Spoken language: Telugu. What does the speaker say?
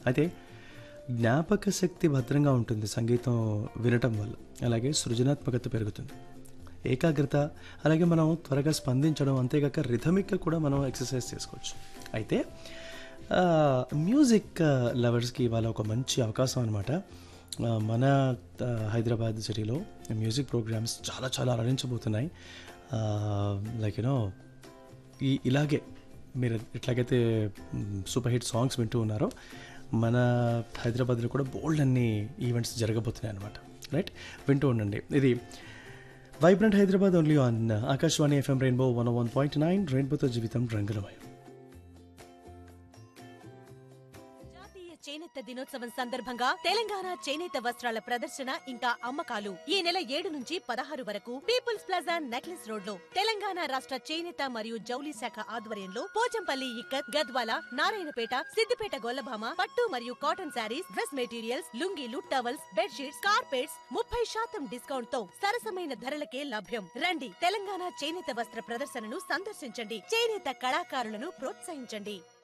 అయితే జ్ఞాపక శక్తి భద్రంగా ఉంటుంది సంగీతం వినటం వల్ల అలాగే సృజనాత్మకత పెరుగుతుంది ఏకాగ్రత అలాగే మనం త్వరగా స్పందించడం అంతేకాక రిథమిక్గా కూడా మనం ఎక్సర్సైజ్ చేసుకోవచ్చు అయితే ఆ, మ్యూజిక్ ఆ, లవర్స్కి ఇవాళ ఒక మంచి అవకాశం అనమాట ఆ, మన ఆ, హైదరాబాద్ సిటీలో మ్యూజిక్ ప్రోగ్రామ్స్ చాలా చాలా అలరించబోతున్నాయి లైక్ యూనో ఈ ఇలాగే మీరు ఎట్లాగైతే మ్, సూపర్ హిట్ సాంగ్స్ వింటూ ఉన్నారో మన హైదరాబాద్లో కూడా బోల్డ్ అన్ని ఈవెంట్స్ జరగబోతున్నాయి అనమాట రైట్ వింటూ ఉండండి ఇది vibrant Hyderabad only on Akashvani FM rainbow one one point nine రెయిన్బోతో జీవితం రంగులమయం జాతీయ చేనేత దినోత్సవం సందర్భంగా తెలంగాణ చేనేత వస్త్రాల ప్రదర్శన ఇంకా అమ్మకాలు ఈ నెల ఏడు నుంచి పదహారు వరకు పీపుల్స్ ప్లాజా నెక్లెస్ రోడ్ లో తెలంగాణ రాష్ట్ర చేనేత మరియు జౌలి శాఖ ఆధ్వర్యంలో పోచంపల్లి ఇక్కత్ గద్వాల నారాయణపేట సిద్దిపేట గొల్లభామ పట్టు మరియు కాటన్ శారీస్ డ్రెస్ మెటీరియల్స్ లుంగీలు టవల్స్ బెడ్షీట్స్ కార్పెట్స్ ముప్పై శాతం డిస్కౌంట్ తో సరసమైన ధరలకే లభ్యం రండి తెలంగాణ చేనేత వస్త్ర ప్రదర్శనను సందర్శించండి చేనేత కళాకారులను ప్రోత్సహించండి